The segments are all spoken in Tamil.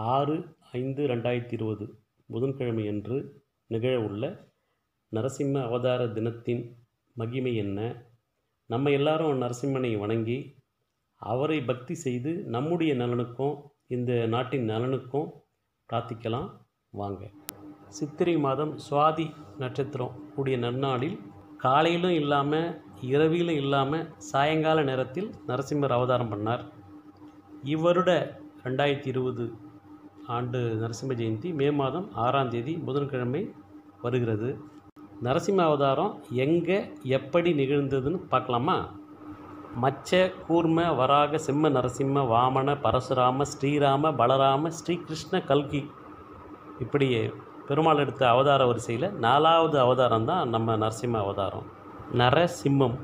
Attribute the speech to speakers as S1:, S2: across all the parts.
S1: ஆறு ஐந்து ரெண்டாயிரத்தி இருபது புதன்கிழமை அன்று நிகழவுள்ள நரசிம்ம அவதார தினத்தின் மகிமை என்ன நம்ம எல்லாரும் நரசிம்மனை வணங்கி அவரை பக்தி செய்து நம்முடைய நலனுக்கும் இந்த நாட்டின் நலனுக்கும் பிரார்த்திக்கலாம் வாங்க சித்திரை மாதம் சுவாதி நட்சத்திரம் கூடிய நன்னாளில் காலையிலும் இல்லாமல் இரவிலும் இல்லாமல் சாயங்கால நேரத்தில் நரசிம்மர் அவதாரம் பண்ணார் இவ்வருட ரெண்டாயிரத்தி இருபது ஆண்டு நரசிம்ம ஜெயந்தி மே மாதம் ஆறாம் தேதி புதன்கிழமை வருகிறது நரசிம்ம அவதாரம் எங்கே எப்படி நிகழ்ந்ததுன்னு பார்க்கலாமா மச்ச கூர்ம வராக சிம்ம நரசிம்ம வாமன பரசுராம ஸ்ரீராம பலராம ஸ்ரீகிருஷ்ண கல்கி இப்படி பெருமாள் எடுத்த அவதார வரிசையில் நாலாவது அவதாரம் தான் நம்ம நரசிம்ம அவதாரம் நரசிம்மம்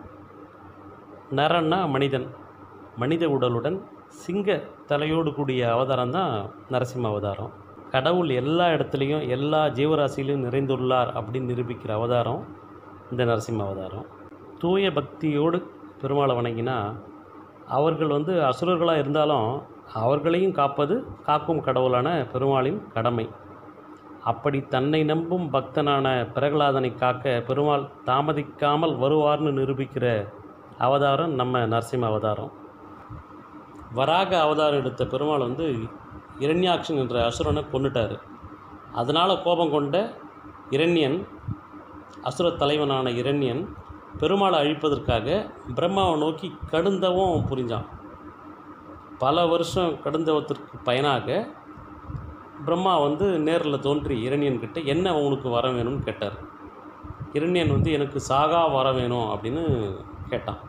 S1: நரன்னா மனிதன் மனித உடலுடன் சிங்க தலையோடு கூடிய அவதாரம் தான் நரசிம்ம அவதாரம் கடவுள் எல்லா இடத்துலையும் எல்லா ஜீவராசியிலும் நிறைந்துள்ளார் அப்படின்னு நிரூபிக்கிற அவதாரம் இந்த நரசிம்ம அவதாரம் தூய பக்தியோடு பெருமாளை வணங்கினா அவர்கள் வந்து அசுரர்களாக இருந்தாலும் அவர்களையும் காப்பது காக்கும் கடவுளான பெருமாளின் கடமை அப்படி தன்னை நம்பும் பக்தனான பிரகலாதனை காக்க பெருமாள் தாமதிக்காமல் வருவார்னு நிரூபிக்கிற அவதாரம் நம்ம நரசிம்ம அவதாரம் வராக அவதாரம் எடுத்த பெருமாள் வந்து இரண்யாக்ஷன் என்ற அசுரனை கொண்டுட்டார் அதனால் கோபம் கொண்ட இரண்யன் அசுர தலைவனான இரண்யன் பெருமாளை அழிப்பதற்காக பிரம்மாவை நோக்கி கடுந்தவம் புரிஞ்சான் பல வருஷம் கடுந்தவத்திற்கு பயனாக பிரம்மா வந்து நேரில் தோன்றி இரண்யன் கிட்ட என்ன உனக்கு வர வேணும்னு கேட்டார் இரண்யன் வந்து எனக்கு சாகா வர வேணும் அப்படின்னு கேட்டான்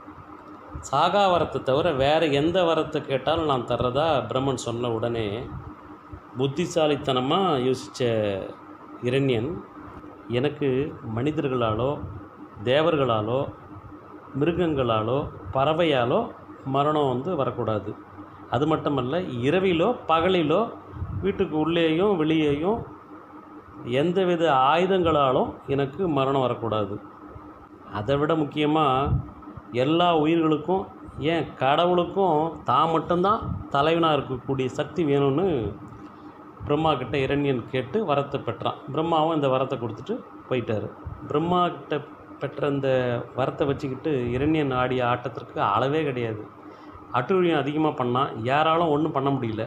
S1: சாகா வரத்தை தவிர வேறு எந்த வரத்தை கேட்டாலும் நான் தர்றதா பிரம்மன் சொன்ன உடனே புத்திசாலித்தனமாக யோசித்த இரண்யன் எனக்கு மனிதர்களாலோ தேவர்களாலோ மிருகங்களாலோ பறவையாலோ மரணம் வந்து வரக்கூடாது அது மட்டுமல்ல இரவிலோ பகலிலோ வீட்டுக்கு உள்ளேயும் வெளியேயும் எந்தவித ஆயுதங்களாலும் எனக்கு மரணம் வரக்கூடாது அதை விட முக்கியமாக எல்லா உயிர்களுக்கும் ஏன் கடவுளுக்கும் தான் மட்டும்தான் தலைவனாக இருக்கக்கூடிய சக்தி வேணும்னு பிரம்மா கிட்ட இரண்யன் கேட்டு வரத்தை பெற்றான் பிரம்மாவும் இந்த வரத்தை கொடுத்துட்டு போயிட்டார் பிரம்மா கிட்ட பெற்ற இந்த வரத்தை வச்சுக்கிட்டு இரண்யன் ஆடிய ஆட்டத்திற்கு அளவே கிடையாது அட்டுழியம் அதிகமாக பண்ணால் யாராலும் ஒன்றும் பண்ண முடியல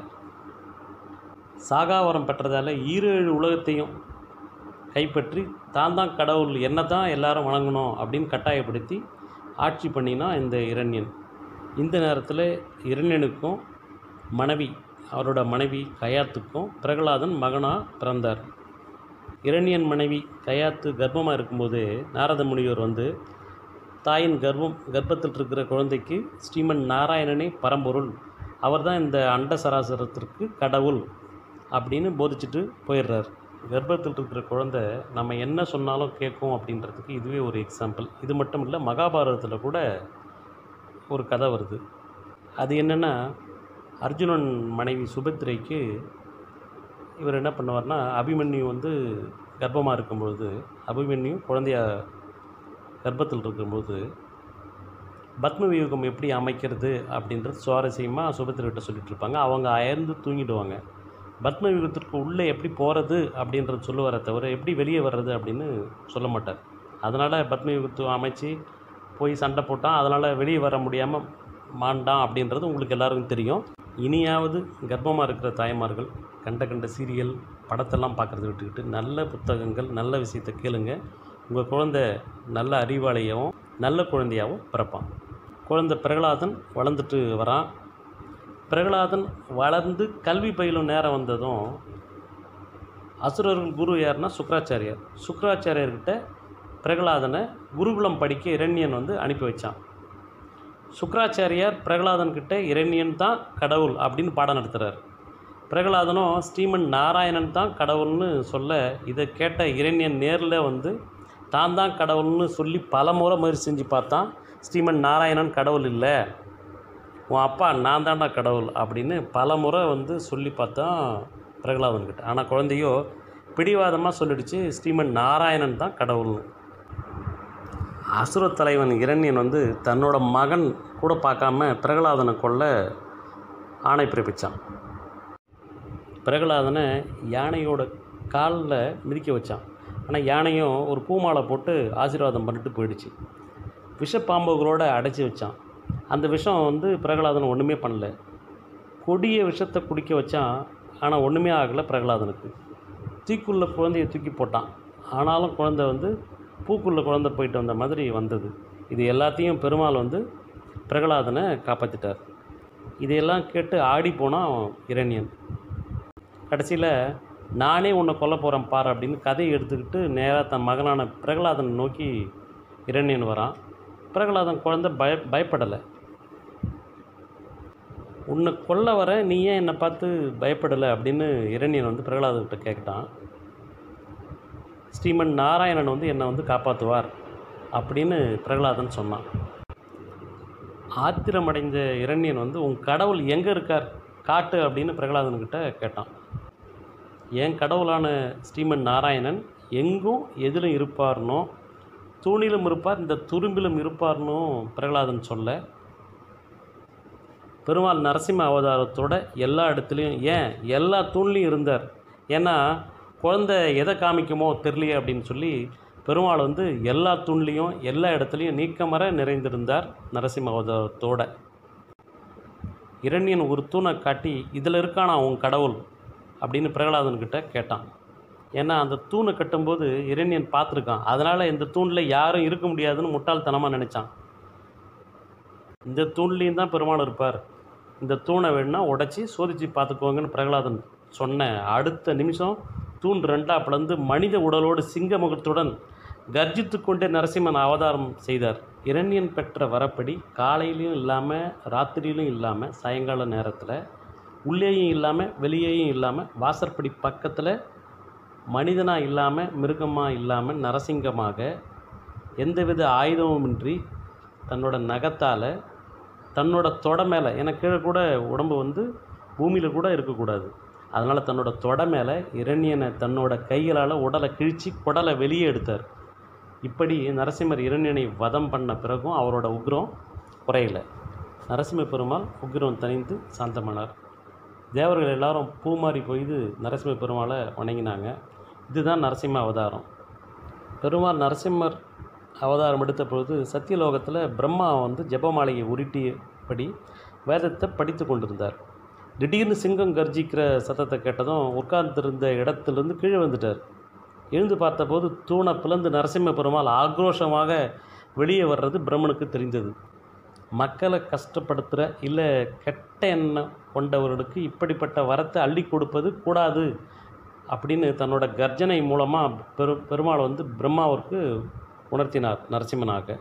S1: சாகாவரம் பெற்றதால் ஈரேழு உலகத்தையும் கைப்பற்றி தான் தான் கடவுள் என்ன தான் எல்லாரும் வணங்கணும் அப்படின்னு கட்டாயப்படுத்தி ஆட்சி பண்ணினா இந்த இரண்யன் இந்த நேரத்தில் இரண்யனுக்கும் மனைவி அவரோட மனைவி கயாத்துக்கும் பிரகலாதன் மகனாக பிறந்தார் இரண்யன் மனைவி கயாத்து கர்ப்பமாக இருக்கும்போது நாரத முனிவர் வந்து தாயின் கர்ப்பம் கர்ப்பத்தில் இருக்கிற குழந்தைக்கு ஸ்ரீமன் நாராயணனே பரம்பொருள் அவர் தான் இந்த அண்ட சராசரத்திற்கு கடவுள் அப்படின்னு போதிச்சுட்டு போயிடுறார் கர்ப்பத்தில் இருக்கிற குழந்தை நம்ம என்ன சொன்னாலும் கேட்கும் அப்படின்றதுக்கு இதுவே ஒரு எக்ஸாம்பிள் இது மட்டும் இல்லை மகாபாரதத்தில் கூட ஒரு கதை வருது அது என்னென்னா அர்ஜுனன் மனைவி சுபத்திரைக்கு இவர் என்ன பண்ணுவார்னா அபிமன்யு வந்து கர்ப்பமாக இருக்கும்பொழுது அபிமன்யு குழந்தைய கர்ப்பத்தில் இருக்கும்போது பத்ம வியூகம் எப்படி அமைக்கிறது அப்படின்றது சுவாரஸ்யமாக சுபத்திரிகிட்ட சொல்லிட்டு இருப்பாங்க அவங்க அயர்ந்து தூங்கிடுவாங்க பத்ம வியூகத்திற்கு உள்ளே எப்படி போகிறது அப்படின்றது சொல்லுவாரே தவிர எப்படி வெளியே வர்றது அப்படின்னு சொல்ல மாட்டார் அதனால் பத்ம வியூகத்தை அமைச்சு போய் சண்டை போட்டான் அதனால் வெளியே வர முடியாமல் மாண்டான் அப்படின்றது உங்களுக்கு எல்லாருக்கும் தெரியும் இனியாவது கர்ப்பமாக இருக்கிற தாய்மார்கள் கண்ட கண்ட சீரியல் படத்தெல்லாம் பார்க்குறத விட்டுக்கிட்டு நல்ல புத்தகங்கள் நல்ல விஷயத்தை கேளுங்க உங்கள் குழந்தை நல்ல அறிவாளியாகவும் நல்ல குழந்தையாகவும் பிறப்பான் குழந்தை பிரகலாதன் வளர்ந்துட்டு வரான் பிரகலாதன் வளர்ந்து கல்வி பயிலும் நேரம் வந்ததும் அசுரர்கள் குரு யாருன்னா சுக்கராச்சாரியார் சுக்கராச்சாரியர்கிட்ட பிரகலாதனை குருகுலம் படிக்க இரண்யன் வந்து அனுப்பி வச்சான் சுக்கராச்சாரியார் பிரகலாதன் கிட்ட இரண்யன் தான் கடவுள் அப்படின்னு பாடம் நடத்துகிறார் பிரகலாதனும் ஸ்ரீமன் நாராயணன் தான் கடவுள்னு சொல்ல இதை கேட்ட இரண்யன் நேரில் வந்து தான் தான் கடவுள்னு சொல்லி பல முறை முயற்சி செஞ்சு பார்த்தான் ஸ்ரீமன் நாராயணன் கடவுள் இல்லை உன் அப்பா நான் தான்டா கடவுள் அப்படின்னு பல முறை வந்து சொல்லி பார்த்தான் பிரகலாதன்கிட்ட ஆனால் குழந்தையோ பிடிவாதமாக சொல்லிடுச்சு ஸ்ரீமன் நாராயணன் தான் கடவுள்னு அசுர தலைவன் இரண்யன் வந்து தன்னோட மகன் கூட பார்க்காம பிரகலாதனை கொல்ல ஆணை பிறப்பிச்சான் பிரகலாதனை யானையோட காலில் மிதிக்க வச்சான் ஆனால் யானையும் ஒரு பூமாலை போட்டு ஆசீர்வாதம் பண்ணிட்டு போயிடுச்சு விஷப்பாம்புகளோட அடைச்சி வச்சான் அந்த விஷம் வந்து பிரகலாதன் ஒன்றுமே பண்ணல கொடிய விஷத்தை குடிக்க வச்சான் ஆனால் ஒன்றுமே ஆகலை பிரகலாதனுக்கு தீக்குள்ள குழந்தைய தூக்கி போட்டான் ஆனாலும் குழந்தை வந்து பூக்குள்ள குழந்தை போயிட்டு வந்த மாதிரி வந்தது இது எல்லாத்தையும் பெருமாள் வந்து பிரகலாதனை காப்பாற்றிட்டார் இதையெல்லாம் கேட்டு ஆடி போனான் இரண்யன் கடைசியில் நானே உன்னை கொல்ல போகிறேன் பார் அப்படின்னு கதையை எடுத்துக்கிட்டு நேராக தன் மகனான பிரகலாதனை நோக்கி இரண்யன் வரான் பிரகலாதன் குழந்தை பய பயப்படலை உன்னை கொல்ல வர நீ ஏன் என்னை பார்த்து பயப்படலை அப்படின்னு இரண்யன் வந்து பிரகலாதன்கிட்ட கேட்டான் ஸ்ரீமன் நாராயணன் வந்து என்னை வந்து காப்பாற்றுவார் அப்படின்னு பிரகலாதன் சொன்னான் ஆத்திரமடைந்த இரண்யன் வந்து உன் கடவுள் எங்கே இருக்கார் காட்டு அப்படின்னு பிரகலாதன்கிட்ட கேட்டான் என் கடவுளான ஸ்ரீமன் நாராயணன் எங்கும் எதிலும் இருப்பார்னோ தூணிலும் இருப்பார் இந்த துரும்பிலும் இருப்பார்னோ பிரகலாதன் சொல்ல பெருமாள் நரசிம்ம அவதாரத்தோட எல்லா இடத்துலையும் ஏன் எல்லா தூண்லையும் இருந்தார் ஏன்னா குழந்தை எதை காமிக்குமோ தெரியலையே அப்படின்னு சொல்லி பெருமாள் வந்து எல்லா தூண்லேயும் எல்லா இடத்துலையும் நீக்கமர நிறைந்திருந்தார் நரசிம்ம அவதாரத்தோட இரண்யன் ஒரு தூணை காட்டி இதில் இருக்கானா உன் கடவுள் அப்படின்னு பிரகலாதன்கிட்ட கேட்டான் ஏன்னா அந்த தூணை கட்டும்போது இரண்யன் பார்த்துருக்கான் அதனால் இந்த தூணில் யாரும் இருக்க முடியாதுன்னு முட்டாள்தனமாக நினச்சான் இந்த தூண்லேயும் தான் பெருமாள் இருப்பார் இந்த தூணை வேணுன்னா உடச்சி சோதிச்சு பார்த்துக்கோங்கன்னு பிரகலாதன் சொன்ன அடுத்த நிமிஷம் தூண் ரெண்டா பிளந்து மனித உடலோடு சிங்க முகத்துடன் கர்ஜித்து கொண்டே நரசிம்மன் அவதாரம் செய்தார் இரண்யன் பெற்ற வரப்படி காலையிலையும் இல்லாமல் ராத்திரியிலும் இல்லாமல் சாயங்கால நேரத்தில் உள்ளேயும் இல்லாமல் வெளியேயும் இல்லாமல் வாசற்படி பக்கத்தில் மனிதனாக இல்லாமல் மிருகமாக இல்லாமல் நரசிங்கமாக எந்தவித ஆயுதமுமின்றி தன்னோட நகத்தால் தன்னோட தொடை மேலே ஏன்னா கீழே கூட உடம்பு வந்து பூமியில் கூட இருக்கக்கூடாது அதனால் தன்னோட தொடை மேலே இரண்யனை தன்னோட கைகளால் உடலை கிழித்து குடலை வெளியே எடுத்தார் இப்படி நரசிம்மர் இரண்யனை வதம் பண்ண பிறகும் அவரோட உக்ரம் குறையல நரசிம்ம பெருமாள் உக்ரம் தணிந்து சாந்தமானார் தேவர்கள் எல்லாரும் பூமாறி போய்து நரசிம்ம பெருமாளை வணங்கினாங்க இதுதான் நரசிம்ம அவதாரம் பெருமாள் நரசிம்மர் அவதாரம் எடுத்த பொழுது சத்தியலோகத்தில் பிரம்மா வந்து ஜெபமாலையை உருட்டியபடி வேதத்தை படித்து கொண்டிருந்தார் திடீர்னு சிங்கம் கர்ஜிக்கிற சத்தத்தை கேட்டதும் உட்கார்ந்திருந்த இடத்துலேருந்து கீழே வந்துட்டார் எழுந்து பார்த்தபோது தூணை பிளந்து நரசிம்ம பெருமாள் ஆக்ரோஷமாக வெளியே வர்றது பிரம்மனுக்கு தெரிந்தது மக்களை கஷ்டப்படுத்துகிற இல்லை கெட்ட எண்ணம் கொண்டவர்களுக்கு இப்படிப்பட்ட வரத்தை அள்ளி கொடுப்பது கூடாது அப்படின்னு தன்னோட கர்ஜனை மூலமாக பெரு பெருமாள் வந்து பிரம்மாவிற்கு உணர்த்தினார் நரசிம்மனாக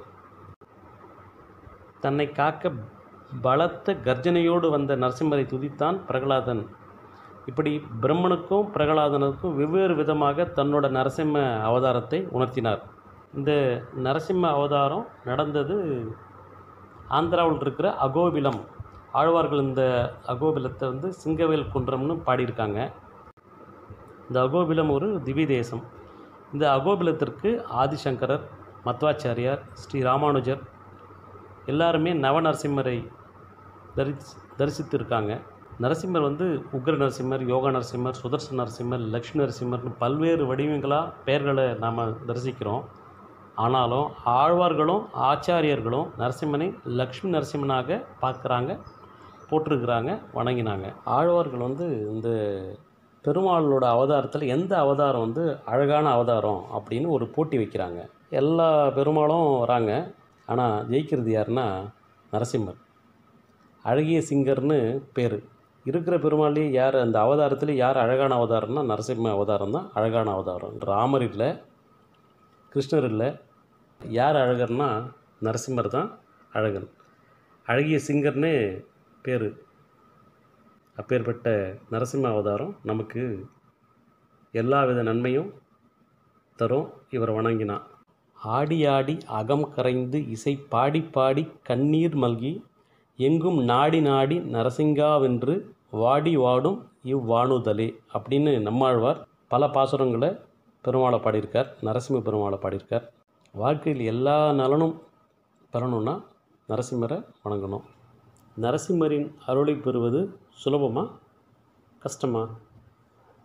S1: தன்னை காக்க பலத்த கர்ஜனையோடு வந்த நரசிம்மரை துதித்தான் பிரகலாதன் இப்படி பிரம்மனுக்கும் பிரகலாதனுக்கும் வெவ்வேறு விதமாக தன்னோட நரசிம்ம அவதாரத்தை உணர்த்தினார் இந்த நரசிம்ம அவதாரம் நடந்தது ஆந்திராவில் இருக்கிற அகோபிலம் ஆழ்வார்கள் இந்த அகோபிலத்தை வந்து சிங்கவேல் குன்றம்னு பாடியிருக்காங்க இந்த அகோபிலம் ஒரு திவ்ய தேசம் இந்த அகோபிலத்திற்கு ஆதிசங்கரர் மத்வாச்சாரியார் ஸ்ரீ ராமானுஜர் எல்லாருமே நவ நரசிம்மரை தரிசி தரிசித்திருக்காங்க நரசிம்மர் வந்து உக்ர நரசிம்மர் யோகா நரசிம்மர் சுதர்சன நரசிம்மர் லக்ஷ்மி நரசிம்மர்னு பல்வேறு வடிவங்களாக பெயர்களை நாம் தரிசிக்கிறோம் ஆனாலும் ஆழ்வார்களும் ஆச்சாரியர்களும் நரசிம்மனை லக்ஷ்மி நரசிம்மனாக பார்க்குறாங்க போட்டிருக்கிறாங்க வணங்கினாங்க ஆழ்வார்கள் வந்து இந்த பெருமாளோட அவதாரத்தில் எந்த அவதாரம் வந்து அழகான அவதாரம் அப்படின்னு ஒரு போட்டி வைக்கிறாங்க எல்லா பெருமாளும் வராங்க ஆனால் ஜெயிக்கிறது யாருன்னா நரசிம்மர் அழகிய சிங்கர்னு பேர் இருக்கிற பெருமாள்லேயே யார் அந்த அவதாரத்தில் யார் அழகான அவதாரம்னா நரசிம்ம அவதாரம் தான் அழகான அவதாரம் ராமர் இல்லை கிருஷ்ணர் இல்லை யார் அழகர்னா நரசிம்மர் தான் அழகன் அழகிய சிங்கர்னு பேர் அப்பேற்பட்ட நரசிம்ம அவதாரம் நமக்கு எல்லா வித நன்மையும் தரும் இவர் வணங்கினான் ஆடி ஆடி அகம் கரைந்து இசை பாடி பாடி கண்ணீர் மல்கி எங்கும் நாடி நாடி நரசிங்காவென்று வாடி வாடும் இவ்வாணுதலே அப்படின்னு நம்மாழ்வார் பல பாசுரங்களை பெருமாளை பாடியிருக்கார் நரசிம்ம பெருமாளை பாடியிருக்கார் வாழ்க்கையில் எல்லா நலனும் பெறணும்னா நரசிம்மரை வணங்கணும் நரசிம்மரின் அருளை பெறுவது சுலபமா கஷ்டமா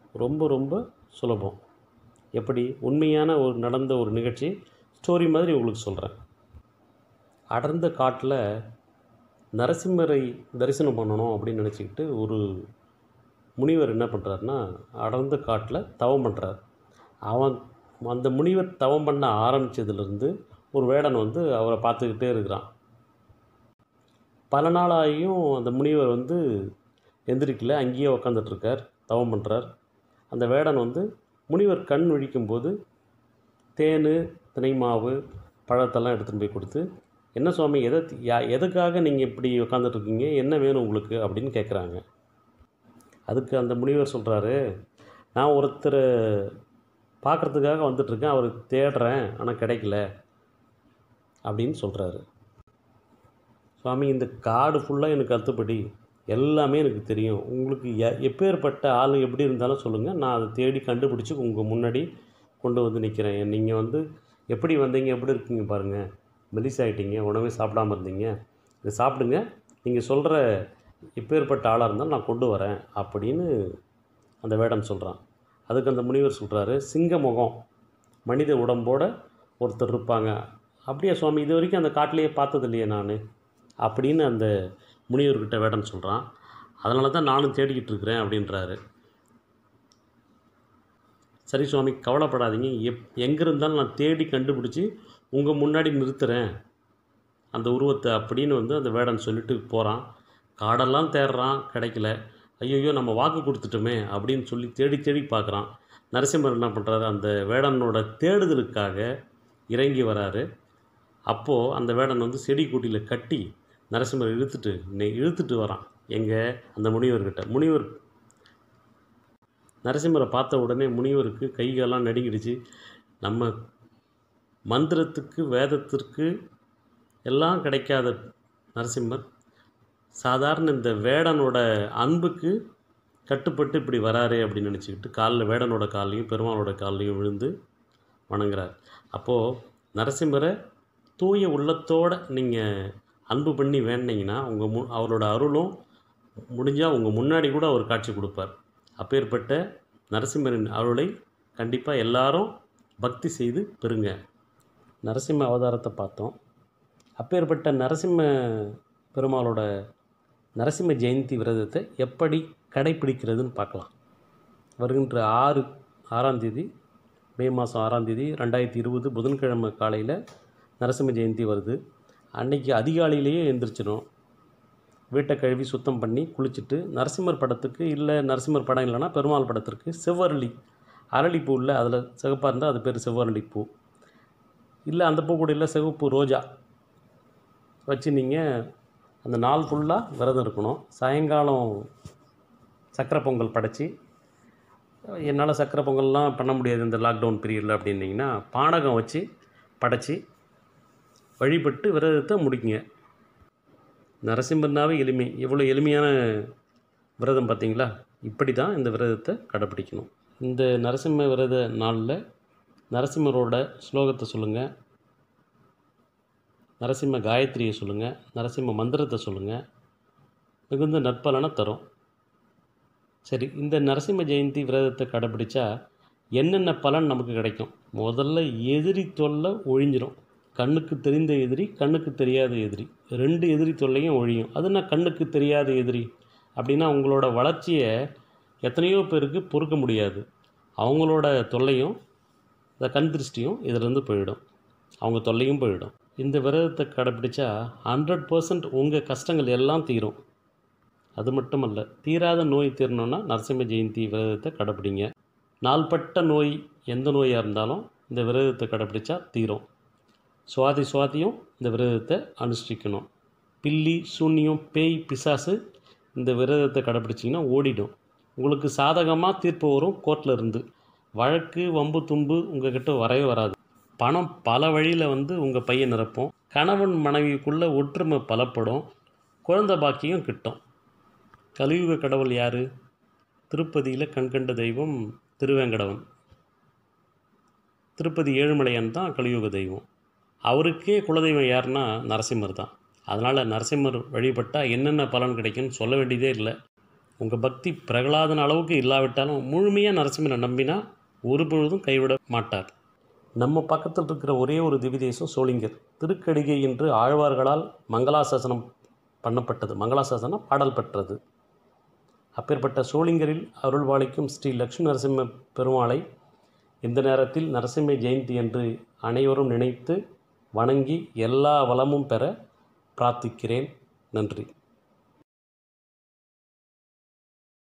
S1: ரொம்ப ரொம்ப சுலபம் எப்படி உண்மையான ஒரு நடந்த ஒரு நிகழ்ச்சி ஸ்டோரி மாதிரி உங்களுக்கு சொல்கிறேன் அடர்ந்த காட்டில் நரசிம்மரை தரிசனம் பண்ணணும் அப்படின்னு நினச்சிக்கிட்டு ஒரு முனிவர் என்ன பண்ணுறாருன்னா அடர்ந்த காட்டில் தவம் பண்ணுறார் அவன் அந்த முனிவர் தவம் பண்ண ஆரம்பித்ததுலேருந்து ஒரு வேடன் வந்து அவரை பார்த்துக்கிட்டே இருக்கிறான் பல நாளாகியும் அந்த முனிவர் வந்து எந்திரிக்கல அங்கேயே உக்காந்துட்ருக்கார் தவம் பண்ணுறார் அந்த வேடன் வந்து முனிவர் கண் விழிக்கும்போது தேன் தினை மாவு பழத்தெல்லாம் எடுத்துகிட்டு போய் கொடுத்து என்ன சுவாமி எதை யா எதுக்காக நீங்கள் இப்படி உக்காந்துட்ருக்கீங்க என்ன வேணும் உங்களுக்கு அப்படின்னு கேட்குறாங்க அதுக்கு அந்த முனிவர் சொல்கிறாரு நான் ஒருத்தரை பார்க்குறதுக்காக வந்துட்டுருக்கேன் அவர் தேடுறேன் ஆனால் கிடைக்கல அப்படின்னு சொல்கிறாரு சுவாமி இந்த காடு ஃபுல்லாக எனக்கு அத்துப்படி எல்லாமே எனக்கு தெரியும் உங்களுக்கு எ எப்பேற்பட்ட ஆள் எப்படி இருந்தாலும் சொல்லுங்கள் நான் அதை தேடி கண்டுபிடிச்சி உங்கள் முன்னாடி கொண்டு வந்து நிற்கிறேன் நீங்கள் வந்து எப்படி வந்தீங்க எப்படி இருக்கீங்க பாருங்கள் மெலிசாயிட்டீங்க உணவே சாப்பிடாம இருந்தீங்க இதை சாப்பிடுங்க நீங்கள் சொல்கிற எப்பேற்பட்ட ஆளாக இருந்தாலும் நான் கொண்டு வரேன் அப்படின்னு அந்த வேடம் சொல்கிறான் அதுக்கு அந்த முனிவர் சொல்கிறாரு சிங்க முகம் மனித உடம்போட ஒருத்தர் இருப்பாங்க அப்படியே சுவாமி இது வரைக்கும் அந்த காட்டிலேயே பார்த்தது இல்லையே நான் அப்படின்னு அந்த முனிவர்கிட்ட வேடம் சொல்கிறான் அதனால தான் நானும் தேடிக்கிட்டு இருக்கிறேன் அப்படின்றாரு சரி சுவாமி கவலைப்படாதீங்க எப் எங்கே இருந்தாலும் நான் தேடி கண்டுபிடிச்சி உங்கள் முன்னாடி நிறுத்துகிறேன் அந்த உருவத்தை அப்படின்னு வந்து அந்த வேடன் சொல்லிட்டு போகிறான் காடெல்லாம் தேடுறான் கிடைக்கல ஐயோ நம்ம வாக்கு கொடுத்துட்டோமே அப்படின்னு சொல்லி தேடி தேடி பார்க்குறான் நரசிம்மர் என்ன பண்ணுறாரு அந்த வேடனோட தேடுதலுக்காக இறங்கி வராரு அப்போது அந்த வேடன் வந்து செடி கூட்டியில் கட்டி நரசிம்மர் இழுத்துட்டு நெ- இழுத்துட்டு வரான் எங்கே அந்த முனிவர்கிட்ட முனிவர் நரசிம்மரை பார்த்த உடனே முனிவருக்கு கை காலெல்லாம் நடுங்கிடுச்சு நம்ம மந்திரத்துக்கு வேதத்திற்கு எல்லாம் கிடைக்காத நரசிம்மர் சாதாரண இந்த வேடனோட அன்புக்கு கட்டுப்பட்டு இப்படி வராரே அப்படின்னு நினச்சிக்கிட்டு காலில் வேடனோட கால்லையும் பெருமாளோட கால்லையும் விழுந்து வணங்குறார் அப்போது நரசிம்மரை தூய உள்ளத்தோட நீங்கள் அன்பு பண்ணி வேண்டினீங்கன்னா உங்கள் மு அவரோட அருளும் முடிஞ்சால் உங்கள் முன்னாடி கூட அவர் காட்சி கொடுப்பார் அப்பேற்பட்ட நரசிம்மரின் அருளை கண்டிப்பாக எல்லாரும் பக்தி செய்து பெறுங்க நரசிம்ம அவதாரத்தை பார்த்தோம் அப்பேற்பட்ட நரசிம்ம பெருமாளோட நரசிம்ம ஜெயந்தி விரதத்தை எப்படி கடைப்பிடிக்கிறதுன்னு பார்க்கலாம் வருகின்ற ஆறு ஆறாம் தேதி மே மாதம் ஆறாம் தேதி ரெண்டாயிரத்தி இருபது புதன்கிழமை காலையில் நரசிம்ம ஜெயந்தி வருது அன்னைக்கு அதிகாலையிலேயே எழுந்திரிச்சிடும் வீட்டை கழுவி சுத்தம் பண்ணி குளிச்சுட்டு நரசிம்மர் படத்துக்கு இல்லை நரசிம்மர் படம் இல்லைன்னா பெருமாள் படத்திற்கு செவ்வரளி அரளிப்பூ இல்லை அதில் சிகப்பாக இருந்தால் அது பேர் செவ்வரளிப்பூ இல்லை அந்த பூ கூட இல்லை சிவப்பு ரோஜா வச்சு நீங்கள் அந்த நாள் ஃபுல்லாக விரதம் இருக்கணும் சாயங்காலம் சக்கரை பொங்கல் படைச்சி என்னால் சக்கரை பொங்கல்லாம் பண்ண முடியாது இந்த லாக்டவுன் பீரியடில் அப்படின்னீங்கன்னா பானகம் வச்சு படைச்சி வழிபட்டு விரதத்தை முடிக்குங்க நரசிம்மர்னாவே எளிமை எவ்வளோ எளிமையான விரதம் பார்த்தீங்களா இப்படி தான் இந்த விரதத்தை கடைப்பிடிக்கணும் இந்த நரசிம்ம விரத நாளில் நரசிம்மரோட ஸ்லோகத்தை சொல்லுங்கள் நரசிம்ம காயத்ரியை சொல்லுங்கள் நரசிம்ம மந்திரத்தை சொல்லுங்கள் மிகுந்த நற்பலனை தரும் சரி இந்த நரசிம்ம ஜெயந்தி விரதத்தை கடைப்பிடிச்சா என்னென்ன பலன் நமக்கு கிடைக்கும் முதல்ல எதிரி தொல்லை ஒழிஞ்சிரும் கண்ணுக்கு தெரிந்த எதிரி கண்ணுக்கு தெரியாத எதிரி ரெண்டு எதிரி தொல்லையும் ஒழியும் அது என்ன கண்ணுக்கு தெரியாத எதிரி அப்படின்னா உங்களோட வளர்ச்சியை எத்தனையோ பேருக்கு பொறுக்க முடியாது அவங்களோட தொல்லையும் இந்த கண் திருஷ்டியும் இதிலேருந்து போயிடும் அவங்க தொல்லையும் போயிடும் இந்த விரதத்தை கடைப்பிடிச்சா ஹண்ட்ரட் பர்சன்ட் உங்கள் கஷ்டங்கள் எல்லாம் தீரும் அது மட்டுமல்ல தீராத நோய் தீரணும்னா நரசிம்ம ஜெயந்தி விரதத்தை கடைப்பிடிங்க நாள்பட்ட நோய் எந்த நோயாக இருந்தாலும் இந்த விரதத்தை கடைப்பிடிச்சா தீரும் சுவாதி சுவாதியும் இந்த விரதத்தை அனுஷ்டிக்கணும் பில்லி சூன்யம் பேய் பிசாசு இந்த விரதத்தை கடைப்பிடிச்சிங்கன்னா ஓடிடும் உங்களுக்கு சாதகமாக தீர்ப்பு வரும் கோர்ட்டில் இருந்து வழக்கு வம்பு தும்பு உங்ககிட்ட வரவே வராது பணம் பல வழியில் வந்து உங்கள் பையன் நிரப்பும் கணவன் மனைவிக்குள்ளே ஒற்றுமை பலப்படும் குழந்தை பாக்கியம் கிட்டும் கலியுக கடவுள் யார் திருப்பதியில் கண்கண்ட தெய்வம் திருவேங்கடவன் திருப்பதி ஏழுமலையான் தான் கலியுக தெய்வம் அவருக்கே குலதெய்வம் யாருன்னா நரசிம்மர் தான் அதனால் நரசிம்மர் வழிபட்டால் என்னென்ன பலன் கிடைக்கும்னு சொல்ல வேண்டியதே இல்லை உங்கள் பக்தி பிரகலாதன் அளவுக்கு இல்லாவிட்டாலும் முழுமையாக நரசிம்மனை நம்பினா ஒரு பொழுதும் கைவிட மாட்டார் நம்ம பக்கத்தில் இருக்கிற ஒரே ஒரு திவ்ய தேசம் சோளிங்கர் திருக்கடிகை என்று ஆழ்வார்களால் மங்களாசாசனம் பண்ணப்பட்டது மங்களாசாசனம் பாடல் பெற்றது அப்பேற்பட்ட சோளிங்கரில் அருள்வாளிக்கும் ஸ்ரீ லக்ஷ்மி நரசிம்ம பெருமாளை இந்த நேரத்தில் நரசிம்ம ஜெயந்தி என்று அனைவரும் நினைத்து வணங்கி எல்லா வளமும் பெற பிரார்த்திக்கிறேன் நன்றி